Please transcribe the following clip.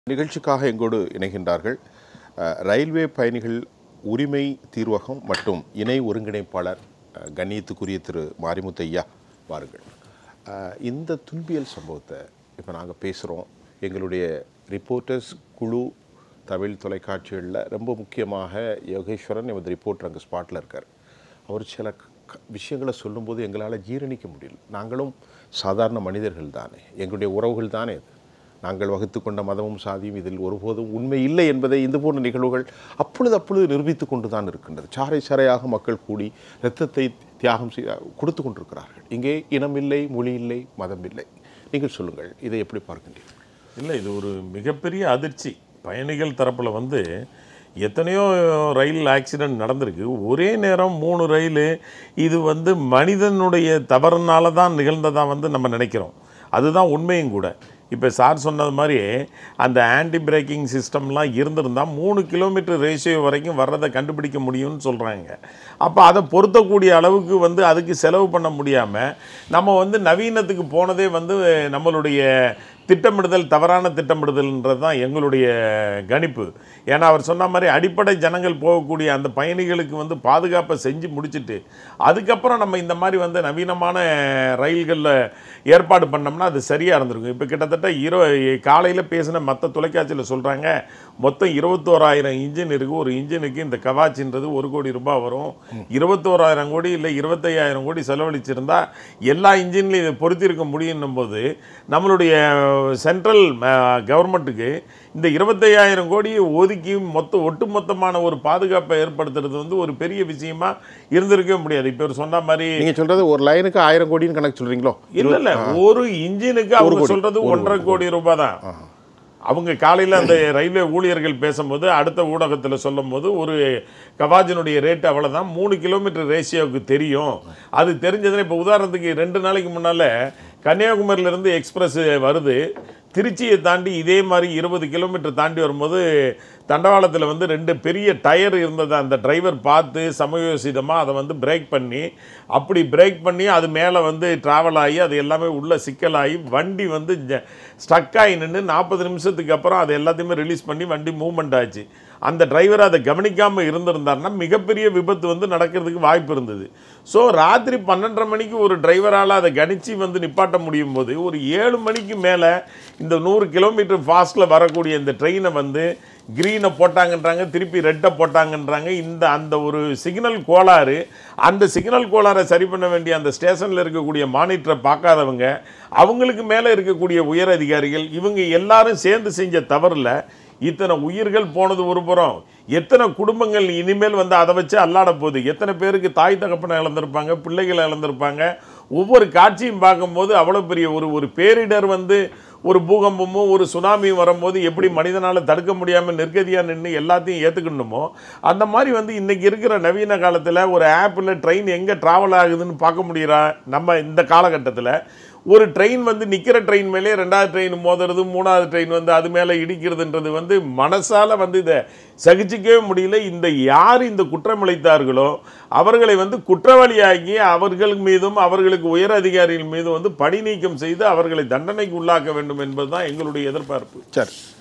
நிகழ்ச்சிக்காக எங்கோடு இணைகின்றார்கள் அஹ், ரயில்வே பயணிகள் உரிமை தீர்வகம் மற்றும் இணை ஒருங்கிணைப்பாளர் அஹ், கண்ணியத்துக்குரிய திரு மாரிமுத்து ஐயா வாருங்கள் அஹ், இந்த துன்பியல் சம்பவத்தை இப்போ நாங்கள் பேசுகிறோம் எங்களுடைய ரிப்போர்ட்டர்ஸ் குழு தமிழ் தொலைக்காட்சிகளில் ரொம்ப முக்கியமாக யோகேஸ்வரன் எமது ரிப்போர்ட்டர் அங்கே ஸ்பாட்டில் இருக்கார் அவர் சில க- விஷயங்களை சொல்லும்போது எங்களால் ஜீரணிக்க முடியல நாங்களும் சாதாரண மனிதர்கள் தானே எங்களுடைய உறவுகள் தானே அது நாங்கள் வகுத்து கொண்ட மதமும் சாதியும் இதில் ஒருபோதும் உண்மை இல்லை என்பதை இது போன்ற நிகழ்வுகள் அப்பொழுது அப்பொழுது நிரூபித்து கொண்டு தான் இருக்கின்றது சாறை சாறையாக மக்கள் கூடி இரத்தத்தை தியாகம் செய்ய கொடுத்து கொண்டிருக்கிறார்கள் இங்கே இனம் இல்லை மொழி இல்லை மதம் இல்லை நீங்கள் சொல்லுங்கள் இதை எப்படி பார்க்கின்றீர்கள் இல்லை இது ஒரு மிகப்பெரிய அதிர்ச்சி பயணிகள் தரப்பில் வந்து எத்தனையோ ரயில் ஆக்சிடென்ட் நடந்திருக்கு ஒரே நேரம் மூணு ரயில் இது வந்து மனிதனுடைய தவறுனால தான் நிகழ்ந்ததா வந்து நம்ம நினைக்கிறோம் அதுதான் உண்மையும் கூட இப்போ சார் சொன்னது மாதிரி அந்த ஆன்டி பிரேக்கிங் சிஸ்டம்லாம் இருந்திருந்தால் மூணு கிலோமீட்டர் ரேஷியோ வரைக்கும் வர்றதை கண்டுபிடிக்க முடியும்னு சொல்கிறாங்க அப்போ அதை பொருத்தக்கூடிய அளவுக்கு வந்து அதுக்கு செலவு பண்ண முடியாமல் நம்ம வந்து நவீனத்துக்கு போனதே வந்து நம்மளுடைய திட்டமிடுதல் தவறான திட்டமிடுதல்ன்றது தான் எங்களுடைய கணிப்பு ஏன்னா அவர் சொன்ன மாதிரி அடிப்படை ஜனங்கள் போகக்கூடிய அந்த பயணிகளுக்கு வந்து பாதுகாப்பை செஞ்சு முடிச்சிட்டு அதுக்கப்புறம் நம்ம இந்த மாதிரி வந்து நவீனமான ரயில்களில் ஏற்பாடு பண்ணோம்னா அது சரியாக இருந்திருக்கும் இப்போ கிட்டத்தட்ட இரு காலையில் பேசின மற்ற தொலைக்காட்சியில் சொல்கிறாங்க மொத்தம் இருபத்தோராயிரம் இன்ஜின் இருக்குது ஒரு இன்ஜினுக்கு இந்த கவாச்சின்றது ஒரு கோடி ரூபாய் வரும் இருபத்தோராயிரம் கோடி இல்லை இருபத்தையாயிரம் கோடி செலவழிச்சிருந்தா எல்லா இன்ஜின்லையும் இதை பொருத்தியிருக்க முடியும்னும் போது நம்மளுடைய சென்ட்ரல் கவர்மெண்ட்டுக்கு இந்த இருபத்தையாயிரம் கோடியை ஒதுக்கி மொத்த ஒட்டுமொத்தமான ஒரு பாதுகாப்பை ஏற்படுத்துறது வந்து ஒரு பெரிய விஷயமா இருந்திருக்கவே முடியாது இப்போ இவர் சொன்ன மாதிரி நீங்கள் சொல்கிறது ஒரு லைனுக்கு ஆயிரம் கோடின்னு கணக்கு சொல்கிறீங்களோ இல்ல இல்ல ஒரு இன்ஜினுக்கு அவங்க சொல்றது ஒன்றரை கோடி ரூபாய் தான் அவங்க காலையில் அந்த ரயில்வே ஊழியர்கள் பேசும்போது அடுத்த ஊடகத்தில் சொல்லும்போது ஒரு கவாஜினுடைய ரேட் அவ்வளோதான் மூணு கிலோமீட்டர் ரேஷியோவுக்கு தெரியும் அது தெரிஞ்சதுன்னா இப்போ உதாரணத்துக்கு ரெண்டு நாளைக்கு முன்னால் கன்னியாகுமரியிலேருந்து எக்ஸ்பிரஸ் வருது திருச்சியை தாண்டி இதே மாதிரி இருபது கிலோமீட்டர் தாண்டி வரும்போது தண்டவாளத்தில் வந்து ரெண்டு பெரிய டயர் இருந்ததை அந்த டிரைவர் பார்த்து சமயோசிதமாக அதை வந்து பிரேக் பண்ணி அப்படி பிரேக் பண்ணி அது மேலே வந்து ட்ராவல் ஆகி அது எல்லாமே உள்ள சிக்கலாகி வண்டி வந்து ஸ்டக் ஆகி நின்று நாற்பது நிமிஷத்துக்கு அப்புறம் அது எல்லாத்தையுமே ரிலீஸ் பண்ணி வண்டி மூவ்மெண்ட் ஆச்சு அந்த டிரைவர் அதை கவனிக்காமல் இருந்திருந்தாருன்னா மிகப்பெரிய விபத்து வந்து நடக்கிறதுக்கு வாய்ப்பு இருந்தது ஸோ ராத்திரி பன்னெண்டரை மணிக்கு ஒரு டிரைவரால் அதை கணிச்சு வந்து நிப்பாட்ட முடியும் போது ஒரு ஏழு மணிக்கு மேலே இந்த நூறு கிலோமீட்டர் ஃபாஸ்ட்டில் வரக்கூடிய இந்த ட்ரெயினை வந்து க்ரீனை போட்டாங்கன்றாங்க திருப்பி ரெட்டை போட்டாங்கன்றாங்க இந்த அந்த ஒரு சிக்னல் கோளாறு அந்த சிக்னல் கோளாறை சரி பண்ண வேண்டிய அந்த ஸ்டேஷனில் இருக்கக்கூடிய மானிட்டரை பார்க்காதவங்க அவங்களுக்கு மேலே இருக்கக்கூடிய உயர் அதிகாரிகள் இவங்க எல்லாரும் சேர்ந்து செஞ்ச தவறில் இத்தனை உயிர்கள் போனது ஒரு புறம் எத்தனை குடும்பங்கள் இனிமேல் வந்து அதை வச்சு அல்லாட போகுது எத்தனை பேருக்கு தாய் தகப்பனை இழந்திருப்பாங்க பிள்ளைகளை இழந்திருப்பாங்க ஒவ்வொரு காட்சியும் பார்க்கும்போது அவ்வளோ பெரிய ஒரு ஒரு பேரிடர் வந்து ஒரு பூகம்பமும் ஒரு சுனாமியும் வரும்போது எப்படி மனிதனால் தடுக்க முடியாமல் நிர்கதியாக நின்று எல்லாத்தையும் ஏற்றுக்கணுமோ அந்த மாதிரி வந்து இன்றைக்கி இருக்கிற நவீன காலத்தில் ஒரு ஆப்பில் ட்ரெயின் எங்கே ட்ராவல் ஆகுதுன்னு பார்க்க முடியுறா நம்ம இந்த காலகட்டத்தில் ஒரு ட்ரெயின் வந்து நிற்கிற ட்ரெயின் மேலே ரெண்டாவது ட்ரெயின் மோதுறது மூணாவது ட்ரெயின் வந்து அது மேலே இடிக்கிறதுன்றது வந்து மனசால் வந்து இதை சகிச்சிக்கவே முடியல இந்த யார் இந்த குற்றம் இழைத்தார்களோ அவர்களை வந்து குற்றவாளியாகி அவர்கள் மீதும் அவர்களுக்கு உயர் அதிகாரிகள் மீதும் வந்து பணி நீக்கம் செய்து அவர்களை தண்டனைக்கு உள்ளாக்க வேண்டும் என்பதுதான் எங்களுடைய எதிர்பார்ப்பு சரி